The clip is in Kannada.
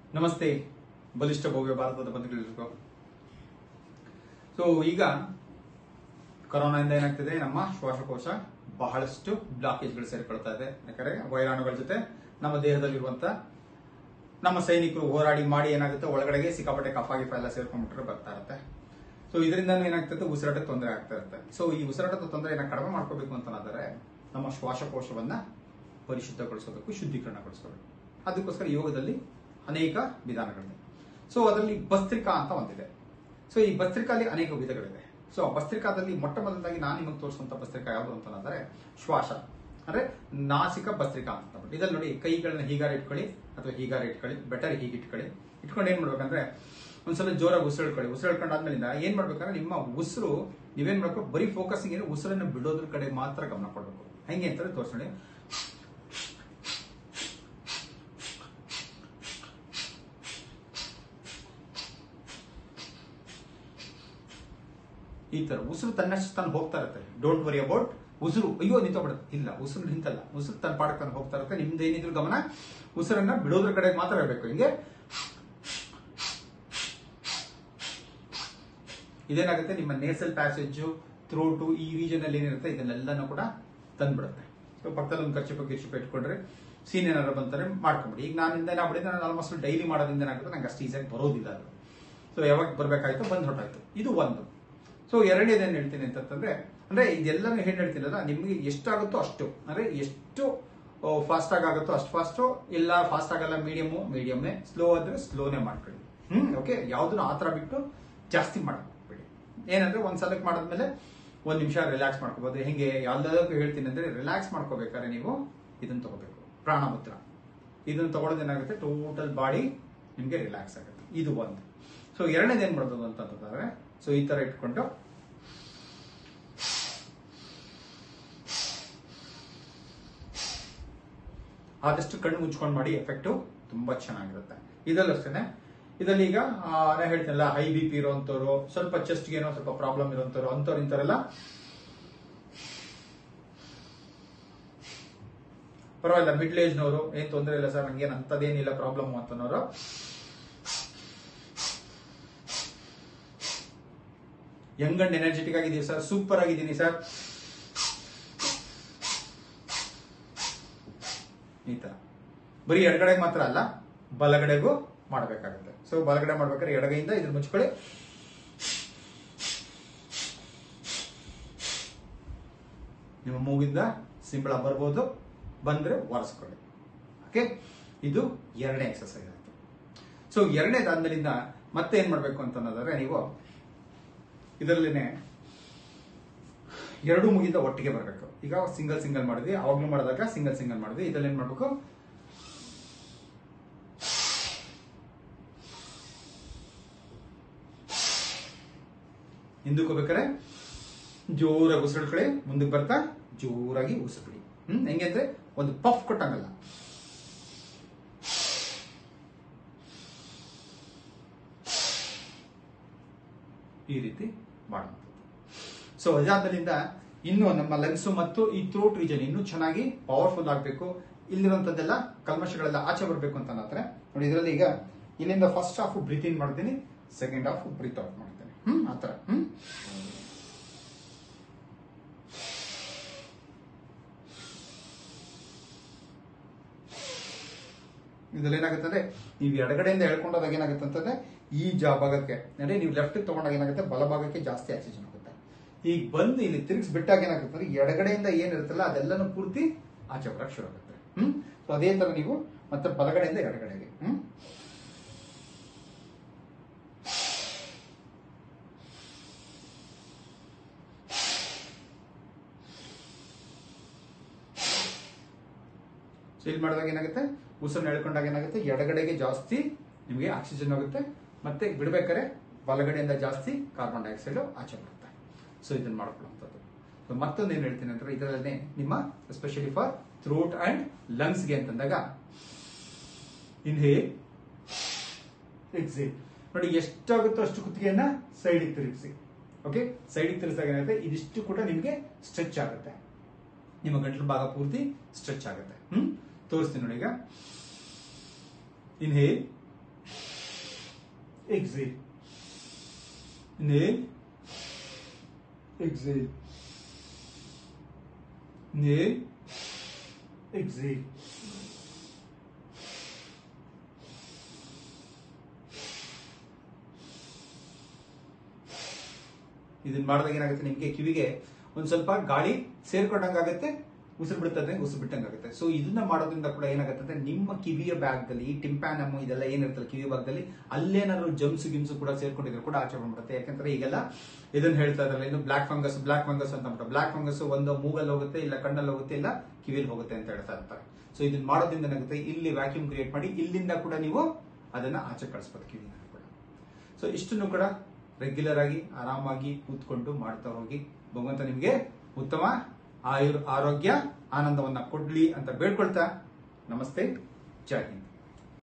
ನಮಸ್ತೆ ಬಲಿಷ್ಠ ಭವ್ಯ ಭಾರತದ ಬಂಧುಗಳಿಗೂ ಸೊ ಈಗ ಕೊರೋನಾದಿಂದ ಏನಾಗ್ತಿದೆ ನಮ್ಮ ಶ್ವಾಸಕೋಶ ಬಹಳಷ್ಟು ಬ್ಲಾಕೇಜ್ಗಳು ಸೇರಿಕೊಳ್ತಾ ಇದೆ ಯಾಕಂದ್ರೆ ವೈರಾಣುಗಳ ಜೊತೆ ನಮ್ಮ ದೇಹದಲ್ಲಿರುವಂತ ನಮ್ಮ ಸೈನಿಕರು ಹೋರಾಡಿ ಮಾಡಿ ಏನಾಗುತ್ತೆ ಒಳಗಡೆಗೆ ಸಿಕ್ಕಾಪಟ್ಟೆ ಕಫಾಗಿ ಎಲ್ಲ ಸೇರ್ಕೊಂಡ್ಬಿಟ್ರೆ ಬರ್ತಾ ಇರುತ್ತೆ ಸೊ ಇದರಿಂದ ಏನಾಗ್ತದೆ ಉಸಿರಾಟ ತೊಂದರೆ ಆಗ್ತಾ ಇರುತ್ತೆ ಸೊ ಈ ಉಸಿರಾಟದ ತೊಂದರೆಯನ್ನ ಕಡಿಮೆ ಮಾಡ್ಕೋಬೇಕು ಅಂತಂದ್ರೆ ನಮ್ಮ ಶ್ವಾಸಕೋಶವನ್ನ ಪರಿಶುದ್ಧಗೊಳಿಸೋದಕ್ಕೂ ಶುದ್ಧೀಕರಣಗೊಳಿಸಬೇಕು ಅದಕ್ಕೋಸ್ಕರ ಯೋಗದಲ್ಲಿ ಅನೇಕ ವಿಧಾನಗಳಿವೆ ಸೊ ಅದರಲ್ಲಿ ಭಸ್ತ್ರಿಕಾ ಅಂತ ಒಂದಿದೆ ಸೊ ಈ ಭಸ್ತ್ರಿಕಾಲಿ ಅನೇಕ ವಿಧಗಳಿವೆ ಸೊ ಆ ಭಸ್ತ್ರಿಕಾದಲ್ಲಿ ಮೊಟ್ಟ ಮೊದಲದಾಗಿ ನಾನು ನಿಮಗೆ ತೋರಿಸುವಂತ ಭಸ್ತ್ರಿಕಾ ಯಾವುದು ಅಂತಂದ್ರೆ ಶ್ವಾಸ ಅಂದ್ರೆ ನಾಸಿಕ ಭಸ್ತ್ರಿಕಾ ಅಂತ ಅಂದ್ಬಿಟ್ಟು. ಇದ್ರಲ್ಲಿ ನೋಡಿ ಕೈಗಳನ್ನ ಹೀಗಾರ ಇಟ್ಕೊಳ್ಳಿ ಅಥವಾ ಹೀಗಾರ ಇಟ್ಕೊಳ್ಳಿ ಬೆಟರ್ ಹೀಗೆ ಇಟ್ಕೊಳ್ಳಿ ಇಟ್ಕೊಂಡು ಏನ್ ಮಾಡ್ಬೇಕಂದ್ರೆ ಒಂದ್ಸಲ ಜೋರಾಗಿ ಉಸಿರುಳ್ಕೊಳ್ಳಿ ಉಸಿರುಳ್ಕೊಂಡಾದ್ಮೇಲಿಂದ ಏನ್ ಮಾಡ್ಬೇಕಂದ್ರೆ ನಿಮ್ಮ ಉಸಿರು ನೀವೇನ್ ಮಾಡ್ಬೇಕು ಬರೀ ಫೋಕಸಿಂಗ್ ಏನು ಉಸಿರನ್ನು ಬಿಡೋದ್ರ ಕಡೆ ಮಾತ್ರ ಗಮನ ಕೊಡಬೇಕು ಹೆಂಗೆ ಅಂತಾರೆ ತೋರಿಸೋಣ ಈ ತರ ಉಸಿರು ತನ್ನಷ್ಟು ತಾನು ಹೋಗ್ತಾ ಇರುತ್ತೆ ಡೋಂಟ್ ವರಿ ಅಬೌಟ್ ಉಸಿರು ಅಯ್ಯೋ ನಿಂತೋಗ್ಬಿಡುತ್ತೆ ಇಲ್ಲ ಉಸಿರು ನಿಂತಲ್ಲ ಉಸಿರು ತನ್ನ ಪಾಡಕ್ಕೆ ತಾನು ಹೋಗ್ತಾ ಇರುತ್ತೆ ನಿಮ್ದು ಏನಿದ್ರು ಗಮನ ಉಸಿರನ್ನ ಬಿಡೋದ್ರ ಕಡೆ ಮಾತ್ರ ಇರಬೇಕು ಹಿಂಗೆ ಇದೇನಾಗುತ್ತೆ ನಿಮ್ಮ ನೇಸಲ್ ಪ್ಯಾಸೇಜ್ ಥ್ರೋಟು ಈ ರೀಜನ್ ಅಲ್ಲಿ ಏನಿರುತ್ತೆ ಇದನ್ನೆಲ್ಲನೂ ಕೂಡ ತಂದ್ಬಿಡುತ್ತೆ ಸೊ ಪಕ್ಕದಲ್ಲಿ ಒಂದು ಖರ್ಚು ಗಿರ್ಚಿಪ ಇಟ್ಕೊಂಡ್ರೆ ಸೀನ್ ಏನಾದ್ರು ಬಂತಾರೆ ಮಾಡ್ಕೊಂಬಿಡಿ ಈಗ ನಾನಿಂದ ಏನಾಗ್ಬಿಡಿ ನಾನು ಆಲ್ಮೋಸ್ಟ್ ಡೈಲಿ ಮಾಡೋದ್ರಿಂದ ಏನಾಗುತ್ತೆ ನಂಗೆ ಅಷ್ಟು ಈಸಿಯಾಗಿ ಬರೋದಿಲ್ಲ ಅದು ಸೊ ಯಾವಾಗ ಬರ್ಬೇಕಾಯ್ತು ಬಂದ್ ಹೊರಟಾಯ್ತು ಇದು ಒಂದು ಸೊ ಎರಡನೇದು ಏನ್ ಹೇಳ್ತೀನಿ ಅಂತಂದ್ರೆ ಅಂದ್ರೆ ಇದೆಲ್ಲನೂ ಏನ್ ಹೇಳ್ತೀನಲ್ಲ ನಿಮ್ಗೆ ಎಷ್ಟಾಗುತ್ತೋ ಅಷ್ಟು ಅಂದ್ರೆ ಎಷ್ಟು ಫಾಸ್ಟ್ ಆಗಿ ಆಗುತ್ತೋ ಅಷ್ಟು ಫಾಸ್ಟ್ ಇಲ್ಲ ಫಾಸ್ಟ್ ಆಗಲ್ಲ ಮೀಡಿಯಮು ಮೀಡಿಯಮ್ಮೇ ಸ್ಲೋ ಆದ್ರೆ ಸ್ಲೋನೇ ಮಾಡ್ಕೊಳ್ಳಿ ಹ್ಮ್ ಓಕೆ ಯಾವ್ದನ್ನು ಆತರ ಬಿಟ್ಟು ಜಾಸ್ತಿ ಮಾಡಬೇಡಿ ಏನಂದ್ರೆ ಒಂದ್ ಸಲಕ್ಕೆ ಮಾಡಾದ್ಮೇಲೆ ಒಂದ್ ನಿಮಿಷ ರಿಲ್ಯಾಕ್ಸ್ ಮಾಡ್ಕೋಬಹುದು ಹೆಂಗೆ ಯಾವ್ದಾದ್ರು ಹೇಳ್ತೀನಿ ಅಂದ್ರೆ ರಿಲ್ಯಾಕ್ಸ್ ಮಾಡ್ಕೋಬೇಕಾದ್ರೆ ನೀವು ಇದನ್ನ ತಗೋಬೇಕು ಪ್ರಾಣಮುದ್ರ ಇದನ್ನ ತಗೊಳ್ಳೋದು ಏನಾಗುತ್ತೆ ಟೋಟಲ್ ಬಾಡಿ ನಿಮ್ಗೆ ರಿಲ್ಯಾಕ್ಸ್ ಆಗುತ್ತೆ ಇದು ಒಂದು ಸೊ ಎರಡನೇದು ಏನ್ ಮಾಡೋದು ಅಂತಂದ್ರೆ ಸೊ ಈ ತರ ಇಟ್ಕೊಂಡು ಆದಷ್ಟು ಕಣ್ಣು ಮುಚ್ಕೊಂಡು ಮಾಡಿ ಎಫೆಕ್ಟ್ ತುಂಬಾ ಚೆನ್ನಾಗಿರುತ್ತೆ ಇದರಲ್ಲಿ ಅಷ್ಟೇನೆ ಇದರಲ್ಲಿ ಈಗ ಆ, ನಾ ಹೇಳ್ತೀನಲ್ಲ ಹೈ ಬಿ ಪಿ ಇರೋಂಥವ್ರು ಸ್ವಲ್ಪ ಚೆಸ್ಟ್ಗೆ ಏನೋ ಸ್ವಲ್ಪ ಪ್ರಾಬ್ಲಮ್ ಇರೋಂಥವ್ರು ಅಂಥವ್ರು ಇಂಥವ್ರೆಲ್ಲ ಪರವಾಗಿಲ್ಲ ಮಿಡ್ಲ್ ಏಜ್ನವರು ಏನ್ ತೊಂದರೆ ಇಲ್ಲ ಸರ್ ನಂಗೆ ಅಂತದೇನಿಲ್ಲ ಪ್ರಾಬ್ಲಮ್ ಅಂತನವರು ಯಂಗ್ ಅಂಡ್ ಎನರ್ಜೆಟಿಕ್ ಆಗಿದ್ದೀವಿ ಸರ್ ಸೂಪರ್ ಆಗಿದ್ದೀನಿ ಸರ್ ಈ ತರ ಬರೀ ಎಡಗಡೆಗೆ ಮಾತ್ರ ಅಲ್ಲ ಬಲಗಡೆಗೂ ಮಾಡಬೇಕಾಗುತ್ತೆ ಸೊ ಬಲಗಡೆ ಮಾಡ್ಬೇಕಾದ್ರೆ ಎಡಗೈಯಿಂದ ಇದ್ರ ಮುಚ್ಕೊಳ್ಳಿ ನಿಮ್ಮ ಮೂಗಿಂದ ಸಿಂಬಳ ಬರ್ಬೋದು ಬಂದ್ರೆ ಒರೆಸ್ಕೊಳ್ಳಿ ಓಕೆ ಇದು ಎರಡನೇ ಎಕ್ಸರ್ಸೈಸ್ ಆಯ್ತು ಸೊ ಎರಡನೇದಾದ್ಮೇಲಿಂದ ಮತ್ತೆ ಏನ್ ಮಾಡ್ಬೇಕು ಅಂತ ಅನ್ನೋದಾದ್ರೆ ನೀವು ಇದರಲ್ಲಿನೇ ಎರಡು ಮುಗಿದ ಒಟ್ಟಿಗೆ ಬರಬೇಕು ಈಗ ಸಿಂಗಲ್ ಸಿಂಗಲ್ ಮಾಡಿದ್ವಿ ಅವಾಗ್ಲೂ ಮಾಡಿದಾಗ ಸಿಂಗಲ್ ಸಿಂಗಲ್ ಮಾಡಿದ್ವಿ ಇದ್ರಲ್ಲಿ ಏನ್ ಮಾಡ್ಬೇಕು ಹಿಂದಕ್ಕೆ ಹೋಗ್ಬೇಕಾರೆ ಜೋರಾಗಿ ಉಸಿರುಳ್ಕೊಳ್ಳಿ ಮುಂದಕ್ಕೆ ಬರ್ತಾ ಜೋರಾಗಿ ಉಸಿರುಬಿಡಿ ಹ್ಮ್ ಹೆಂಗೆ ಅಂದ್ರೆ ಒಂದು ಪಫ್ ಕೊಟ್ಟಂಗಲ್ಲ ಈ ರೀತಿ ಮಾಡುವಂಥದ್ದು ಸೊ ಅದಾದ್ಮೇಲಿಂದ ಇನ್ನು ನಮ್ಮ ಲಂಗ್ಸ್ ಮತ್ತು ಈ ಥ್ರೋಟ್ ರೀಜನ್ ಇನ್ನೂ ಚೆನ್ನಾಗಿ ಪವರ್ಫುಲ್ ಆಗಬೇಕು ಇಲ್ಲಿರುವಂತದ್ದೆಲ್ಲ ಕಲ್ಮಶಗಳೆಲ್ಲ ಆಚೆ ಬರಬೇಕು ಅಂತ ಅನ್ನತ್ರೆ ನೋಡಿ ಇದರಲ್ಲಿ ಈಗ ಇಲ್ಲಿಂದ ಫಸ್ಟ್ ಹಾಫ್ ಬ್ರೀತ್ ಇನ್ ಮಾಡ್ತೀನಿ ಸೆಕೆಂಡ್ ಹಾಫ್ ಬ್ರೀತ್ ಔಟ್ ಮಾಡ್ತೀನಿ ಹ್ಮ್ ಆತರ ಹ್ಮ್ ಇದ್ರಲ್ಲಿ ಏನಾಗುತ್ತೆ ಅಂದ್ರೆ ನೀವು ಎಡಗಡೆಯಿಂದ ಎಳ್ಕೊಂಡಾಗ ಏನಾಗುತ್ತೆ ಅಂತಂದ್ರೆ ಈ ಜಾ ಭಾಗಕ್ಕೆ ಅಂದ್ರೆ ನೀವು ಲೆಫ್ಟ್ ತಗೊಂಡಾಗ ಏನಾಗುತ್ತೆ ಬಲಭಾಗಕ್ಕೆ ಜಾಸ್ತಿ ಆಕ್ಸಿಜನ್ ಹೋಗುತ್ತೆ ಈಗ ಬಂದು ಇಲ್ಲಿ ತಿರುಗಿಸಿ ಬಿಟ್ಟಾಗ ಏನಾಗುತ್ತೆ ಅಂದ್ರೆ ಎಡಗಡೆಯಿಂದ ಏನಿರುತ್ತಲ್ಲ ಅದೆಲ್ಲನೂ ಪೂರ್ತಿ ಆಚೆ ಬರಕ್ ಶುರು ಆಗುತ್ತೆ ಹ್ಮ್ ಸೊ ಅದೇ ತರ ನೀವು ಮತ್ತೆ ಬಲಗಡೆಯಿಂದ ಎಡಗಡೆಗೆ ಹ್ಮ್ ಸೊ ಇಲ್ಲಿ ಮಾಡಿದಾಗ ಏನಾಗುತ್ತೆ ಉಸಿರನ್ನ ಎಳ್ಕೊಂಡಾಗ ಏನಾಗುತ್ತೆ ಎಡಗಡೆಗೆ ಜಾಸ್ತಿ ನಿಮಗೆ ಆಕ್ಸಿಜನ್ ಹೋಗುತ್ತೆ ಮತ್ತೆ ಬಿಡ್ಬೇಕಾದ್ರೆ ಬಲಗಡೆಯಿಂದ ಜಾಸ್ತಿ ಕಾರ್ಬನ್ ಡೈಆಕ್ಸೈಡ್ ಆಚೆ ಬರುತ್ತೆ ಸೊ ಇದನ್ನ ಮಾಡ್ಕೊಳ್ಳುವಂಥದ್ದು ಸೊ ಮತ್ತೊಂದು ಏನ್ ಹೇಳ್ತೀನಿ ಅಂದ್ರೆ ಇದರಲ್ಲೇ ನಿಮ್ಮ ಎಸ್ಪೆಷಲಿ ಫಾರ್ ಥ್ರೋಟ್ ಅಂಡ್ ಲಂಗ್ಸ್ಗೆ ಅಂತಂದಾಗ ಇನ್ಹೇಲ್ ಎಕ್ಸೇಲ್ ನೋಡಿ ಎಷ್ಟಾಗುತ್ತೋ ಅಷ್ಟು ಕುತ್ತಿಗೆಯನ್ನ ಸೈಡಿಗೆ ತಿರುಗಿಸಿ ಓಕೆ ಸೈಡಿಗೆ ತಿರುಗಿಸಿದಾಗ ಏನಾಗುತ್ತೆ ಇದಿಷ್ಟು ಕೂಡ ನಿಮಗೆ ಸ್ಟ್ರೆಚ್ ಆಗುತ್ತೆ ನಿಮ್ಮ ಗಂಟಲು ಭಾಗ ಪೂರ್ತಿ ಸ್ಟ್ರೆಚ್ ಆಗುತ್ತೆ ಹ್ಮ್ ತೋರಿಸ್ತೀನಿ ನೋಡಿ ಈಗ inhale exhale, inhale, exhale, inhale, exhale. ಇದನ್ನ ಮಾಡಿದಾಗ ಏನಾಗುತ್ತೆ ನಿಮ್ಗೆ ಕಿವಿಗೆ ಒಂದ್ ಸ್ವಲ್ಪ ಗಾಳಿ ಸೇರ್ಕೊಂಡಂಗಾಗತ್ತೆ ಉಸಿರು ಬಿಡ್ತದೆ ಉಸಿರು ಬಿಟ್ಟಂಗಾಗುತ್ತೆ ಸೊ ಇದನ್ನ ಮಾಡೋದ್ರಿಂದ ಕೂಡ ಏನಾಗುತ್ತೆ ಅಂದ್ರೆ ನಿಮ್ಮ ಕಿವಿಯ ಭಾಗದಲ್ಲಿ ಈ ಟಿಂಪ್ಯಾನಮ್ ಇದೆಲ್ಲ ಏನಿರ್ತಲ್ಲ ಕಿವಿಯ ಭಾಗದಲ್ಲಿ ಅಲ್ಲೇನಾದ್ರು ಜಮ್ಸ್ ಗಿಮ್ಸ್ ಕೂಡ ಸೇರ್ಕೊಂಡಿದ್ರೆ ಕೂಡ ಆಚೆ ಬಂದ್ಬಿಡುತ್ತೆ ಯಾಕಂದ್ರೆ ಈಗೆಲ್ಲ ಇದನ್ನ ಹೇಳ್ತಾ ಇದ್ರಲ್ಲ ಇನ್ನು ಬ್ಲಾಕ್ ಫಂಗಸ್ ಬ್ಲಾಕ್ ಫಂಗಸ್ ಅಂತ ಅಂದ್ಬಿಟ್ಟು ಬ್ಲಾಕ್ ಫಂಗಸ್ ಒಂದು ಮೂಗಲ್ಲಿ ಹೋಗುತ್ತೆ ಇಲ್ಲ ಕಣ್ಣಲ್ಲಿ ಹೋಗುತ್ತೆ ಇಲ್ಲ ಕಿವಿಯಲ್ಲಿ ಹೋಗುತ್ತೆ ಅಂತ ಹೇಳ್ತಾ ಇರ್ತಾರೆ ಸೊ ಇದನ್ನ ಮಾಡೋದ್ರಿಂದ ಏನಾಗುತ್ತೆ ಇಲ್ಲಿ ವ್ಯಾಕ್ಯೂಮ್ ಕ್ರಿಯೇಟ್ ಮಾಡಿ ಇಲ್ಲಿಂದ ಕೂಡ ನೀವು ಅದನ್ನ ಆಚೆ ಕಳಿಸ್ಬೋದು ಕಿವಿನ ಕೂಡ ಸೊ ಇಷ್ಟನ್ನು ಕೂಡ ರೆಗ್ಯುಲರ್ ಆಗಿ ಆರಾಮಾಗಿ ಕೂತ್ಕೊಂಡು ಮಾಡ್ತಾ ಹೋಗಿ ಭಗವಂತ ನಿಮಗೆ ಉತ್ತಮ ಆಯುರ್ ಆರೋಗ್ಯ ಆನಂದವನ್ನ ಕೊಡ್ಲಿ ಅಂತ ಬೇಡ್ಕೊಳ್ತಾ ನಮಸ್ತೆ ಜೈ ಹಿಂದ್